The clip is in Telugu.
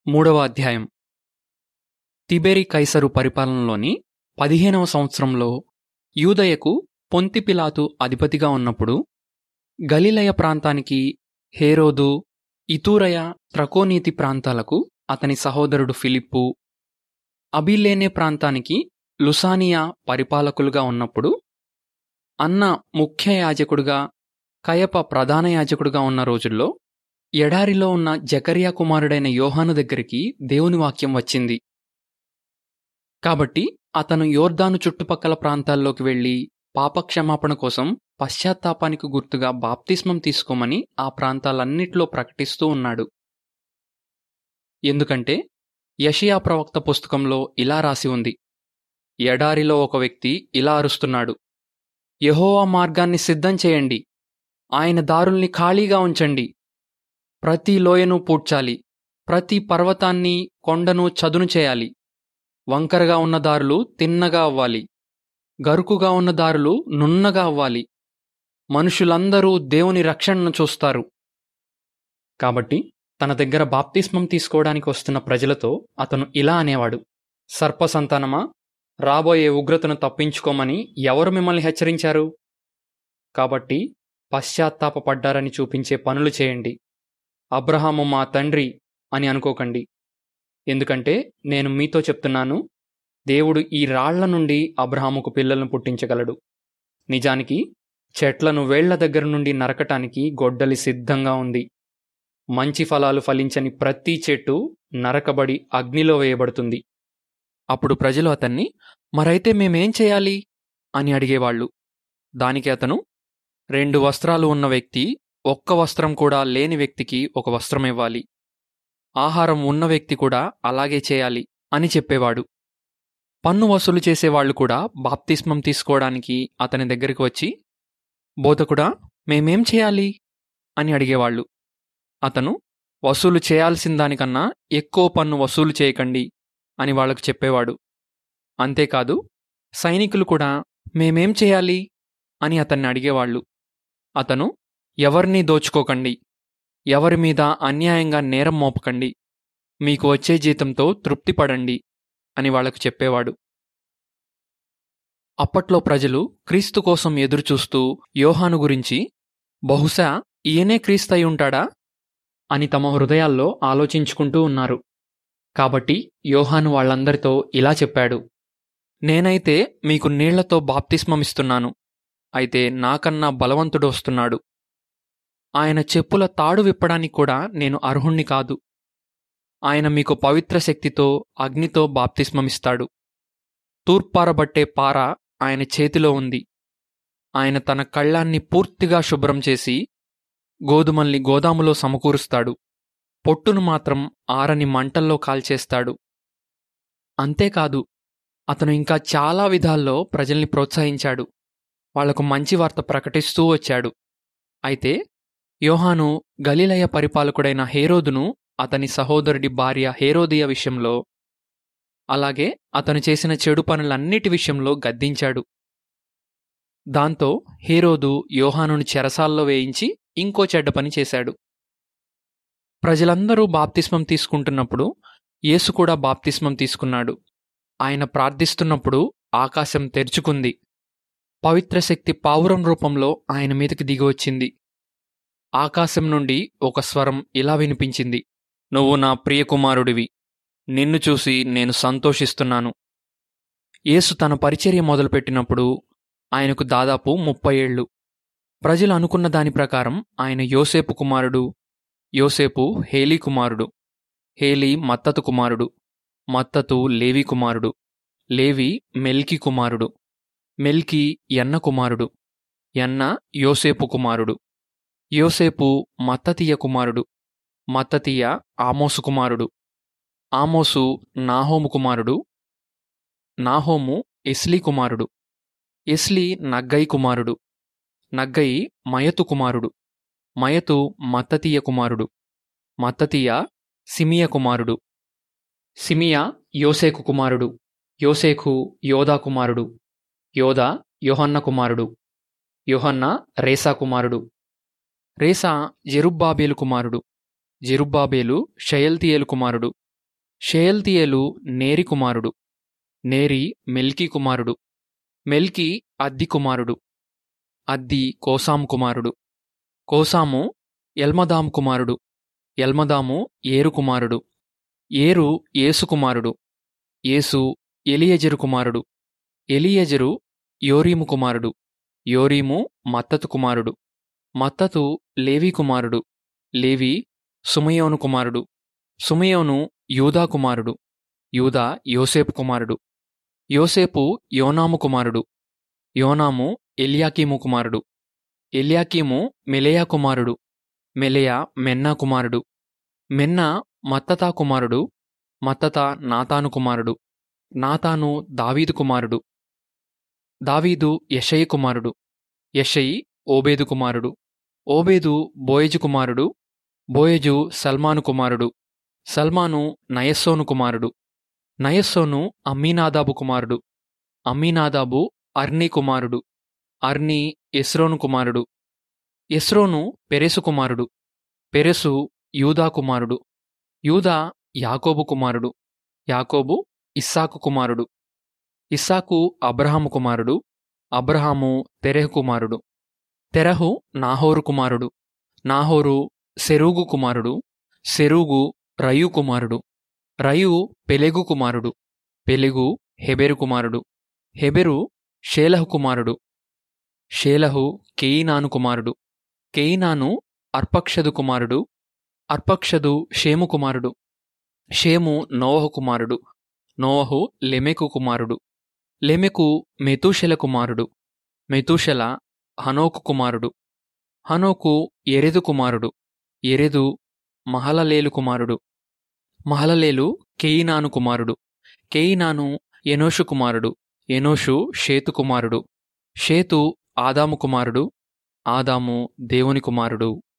మూడవ అధ్యాయం తిబెరి కైసరు పరిపాలనలోని పదిహేనవ సంవత్సరంలో యూదయకు పొంతిపిలాతు అధిపతిగా ఉన్నప్పుడు గలిలయ ప్రాంతానికి హేరోదు ఇతూరయ త్రకోనీతి ప్రాంతాలకు అతని సహోదరుడు ఫిలిప్పు అబిలేనే ప్రాంతానికి లుసానియా పరిపాలకులుగా ఉన్నప్పుడు అన్న ముఖ్య యాజకుడుగా కయప ప్రధాన యాజకుడుగా ఉన్న రోజుల్లో ఎడారిలో ఉన్న జకర్యా కుమారుడైన యోహాను దగ్గరికి దేవుని వాక్యం వచ్చింది కాబట్టి అతను యోర్దాను చుట్టుపక్కల ప్రాంతాల్లోకి వెళ్లి పాపక్షమాపణ కోసం పశ్చాత్తాపానికి గుర్తుగా బాప్తిస్మం తీసుకోమని ఆ ప్రాంతాలన్నిట్లో ప్రకటిస్తూ ఉన్నాడు ఎందుకంటే యషియా ప్రవక్త పుస్తకంలో ఇలా రాసి ఉంది ఎడారిలో ఒక వ్యక్తి ఇలా అరుస్తున్నాడు యెహోవా మార్గాన్ని సిద్ధం చేయండి ఆయన దారుల్ని ఖాళీగా ఉంచండి ప్రతి లోయను పూడ్చాలి ప్రతి పర్వతాన్ని కొండను చదును చేయాలి వంకరగా ఉన్న దారులు తిన్నగా అవ్వాలి గరుకుగా ఉన్న దారులు నున్నగా అవ్వాలి మనుషులందరూ దేవుని రక్షణను చూస్తారు కాబట్టి తన దగ్గర బాప్తిస్మం తీసుకోవడానికి వస్తున్న ప్రజలతో అతను ఇలా అనేవాడు సర్పసంతానమా రాబోయే ఉగ్రతను తప్పించుకోమని ఎవరు మిమ్మల్ని హెచ్చరించారు కాబట్టి పశ్చాత్తాపపడ్డారని చూపించే పనులు చేయండి అబ్రహాము మా తండ్రి అని అనుకోకండి ఎందుకంటే నేను మీతో చెప్తున్నాను దేవుడు ఈ రాళ్ల నుండి అబ్రహాముకు పిల్లలను పుట్టించగలడు నిజానికి చెట్లను వేళ్ల దగ్గర నుండి నరకటానికి గొడ్డలి సిద్ధంగా ఉంది మంచి ఫలాలు ఫలించని ప్రతి చెట్టు నరకబడి అగ్నిలో వేయబడుతుంది అప్పుడు ప్రజలు అతన్ని మరైతే మేమేం చేయాలి అని అడిగేవాళ్ళు దానికి అతను రెండు వస్త్రాలు ఉన్న వ్యక్తి ఒక్క వస్త్రం కూడా లేని వ్యక్తికి ఒక వస్త్రం ఇవ్వాలి ఆహారం ఉన్న వ్యక్తి కూడా అలాగే చేయాలి అని చెప్పేవాడు పన్ను వసూలు చేసేవాళ్లు కూడా బాప్తిస్మం తీసుకోవడానికి అతని దగ్గరికి వచ్చి బోధకుడా మేమేం చేయాలి అని అడిగేవాళ్ళు అతను వసూలు చేయాల్సిన దానికన్నా ఎక్కువ పన్ను వసూలు చేయకండి అని వాళ్లకు చెప్పేవాడు అంతేకాదు సైనికులు కూడా మేమేం చేయాలి అని అతన్ని అడిగేవాళ్ళు అతను ఎవరినీ దోచుకోకండి ఎవరి మీద అన్యాయంగా నేరం మోపకండి మీకు వచ్చే జీతంతో తృప్తిపడండి అని వాళ్లకు చెప్పేవాడు అప్పట్లో ప్రజలు క్రీస్తు కోసం ఎదురుచూస్తూ యోహాను గురించి బహుశా ఈయనే క్రీస్తయి ఉంటాడా అని తమ హృదయాల్లో ఆలోచించుకుంటూ ఉన్నారు కాబట్టి యోహాను వాళ్ళందరితో ఇలా చెప్పాడు నేనైతే మీకు నీళ్లతో బాప్తిస్మమిస్తున్నాను అయితే నాకన్నా బలవంతుడు వస్తున్నాడు ఆయన చెప్పుల తాడు విప్పడానికి కూడా నేను అర్హుణ్ణి కాదు ఆయన మీకు పవిత్ర శక్తితో అగ్నితో బాప్తిస్మమిస్తాడు తూర్పారబట్టే పార ఆయన చేతిలో ఉంది ఆయన తన కళ్ళాన్ని పూర్తిగా శుభ్రం చేసి గోధుమల్ని గోదాములో సమకూరుస్తాడు పొట్టును మాత్రం ఆరని మంటల్లో కాల్చేస్తాడు అంతేకాదు అతను ఇంకా చాలా విధాల్లో ప్రజల్ని ప్రోత్సహించాడు వాళ్లకు మంచి వార్త ప్రకటిస్తూ వచ్చాడు అయితే యోహాను గలిలయ పరిపాలకుడైన హేరోదును అతని సహోదరుడి భార్య హేరోదియ విషయంలో అలాగే అతను చేసిన చెడు పనులన్నిటి విషయంలో గద్దించాడు దాంతో హేరోదు యోహానుని చెరసాల్లో వేయించి ఇంకో చెడ్డ పని చేశాడు ప్రజలందరూ బాప్తిస్మం తీసుకుంటున్నప్పుడు యేసు కూడా బాప్తిస్మం తీసుకున్నాడు ఆయన ప్రార్థిస్తున్నప్పుడు ఆకాశం తెరుచుకుంది పవిత్ర శక్తి పావురం రూపంలో ఆయన మీదకి దిగివచ్చింది ఆకాశం నుండి ఒక స్వరం ఇలా వినిపించింది నువ్వు నా ప్రియకుమారుడివి నిన్ను చూసి నేను సంతోషిస్తున్నాను యేసు తన పరిచర్య మొదలుపెట్టినప్పుడు ఆయనకు దాదాపు ముప్పై ఏళ్ళు ప్రజలు అనుకున్న దాని ప్రకారం ఆయన యోసేపు కుమారుడు యోసేపు హేలీ కుమారుడు హేలీ మత్తతు కుమారుడు మత్తతు లేవి కుమారుడు లేవి మెల్కి కుమారుడు మెల్కి ఎన్న కుమారుడు ఎన్న యోసేపు కుమారుడు యోసేపు మత్తతీయ కుమారుడు మత్తతీయ ఆమోసు కుమారుడు ఆమోసు నాహోము కుమారుడు నాహోము ఎస్లీ కుమారుడు ఎస్లీ నగ్గై కుమారుడు నగ్గై మయతు కుమారుడు మయతు మత్తతీయ కుమారుడు మత్తతీయ సిమియ కుమారుడు సిమియ యోసేకు కుమారుడు యోసేకు యోధా కుమారుడు యోధా యోహన్న కుమారుడు యోహన్న రేసా కుమారుడు రేసా జెరుబ్బాబేలు కుమారుడు జెరుబ్బాబేలు షయల్తీయేలు కుమారుడు షేయల్తీయేలు నేరి కుమారుడు నేరి మెల్కీ కుమారుడు మెల్కీ అద్ది కుమారుడు అద్ది కోసాము కుమారుడు కోసాము ఎల్మదాము కుమారుడు ఎల్మదాము ఏరు కుమారుడు ఏరు ఏసు కుమారుడు ఏసు ఎలియజరు కుమారుడు ఎలియజరు యోరీము కుమారుడు యోరీము మత్తతు కుమారుడు మత్తతు లేవి కుమారుడు లేవి సుమయోను కుమారుడు సుమయోను యూదా కుమారుడు యూదా యోసేపు కుమారుడు యోసేపు యోనాము కుమారుడు యోనాము ఎలియాకీము కుమారుడు ఎలియాకీము మెలయా కుమారుడు మెలయా మెన్నా కుమారుడు మెన్నా మత్తతా కుమారుడు మత్తతా నాతాను కుమారుడు నాతాను దావీదు కుమారుడు దావీదు యషయి కుమారుడు యషయి ఓబేదు కుమారుడు ఓబేదు బోయజు కుమారుడు బోయజు సల్మాను కుమారుడు సల్మాను నయస్సోను కుమారుడు నయస్సోను అమ్మీనాదాబు కుమారుడు అమ్మీనాదాబు అర్నీ కుమారుడు అర్నీ ఎస్రోను కుమారుడు ఎస్రోను పెరెసు కుమారుడు పెరెసు యూదా కుమారుడు యూదా యాకోబు కుమారుడు యాకోబు ఇస్సాకు కుమారుడు ఇస్సాకు అబ్రహాము కుమారుడు అబ్రహాము తెరెహు కుమారుడు తెరహు నాహోరు కుమారుడు నాహోరు సెరూగు కుమారుడు సెరూగు రయు కుమారుడు రయు పెలెగు కుమారుడు పెలెగు హెబెరు కుమారుడు హెబెరు షేలహు కుమారుడు షేలహు కేయినాను కుమారుడు కేయినాను అర్పక్షదు కుమారుడు అర్పక్షదు షేము కుమారుడు షేము నోవహు కుమారుడు నోవహు లెమెకు కుమారుడు లెమెకు మెతూషెల కుమారుడు మెతూషెల హనోకు కుమారుడు హనోకు ఎరెదు కుమారుడు ఎరెదు మహలలేలు కుమారుడు మహలలేలు కేయినాను కుమారుడు కేయినాను ఎనోషు కుమారుడు ఎనోషు షేతు కుమారుడు షేతు ఆదాము కుమారుడు ఆదాము దేవుని కుమారుడు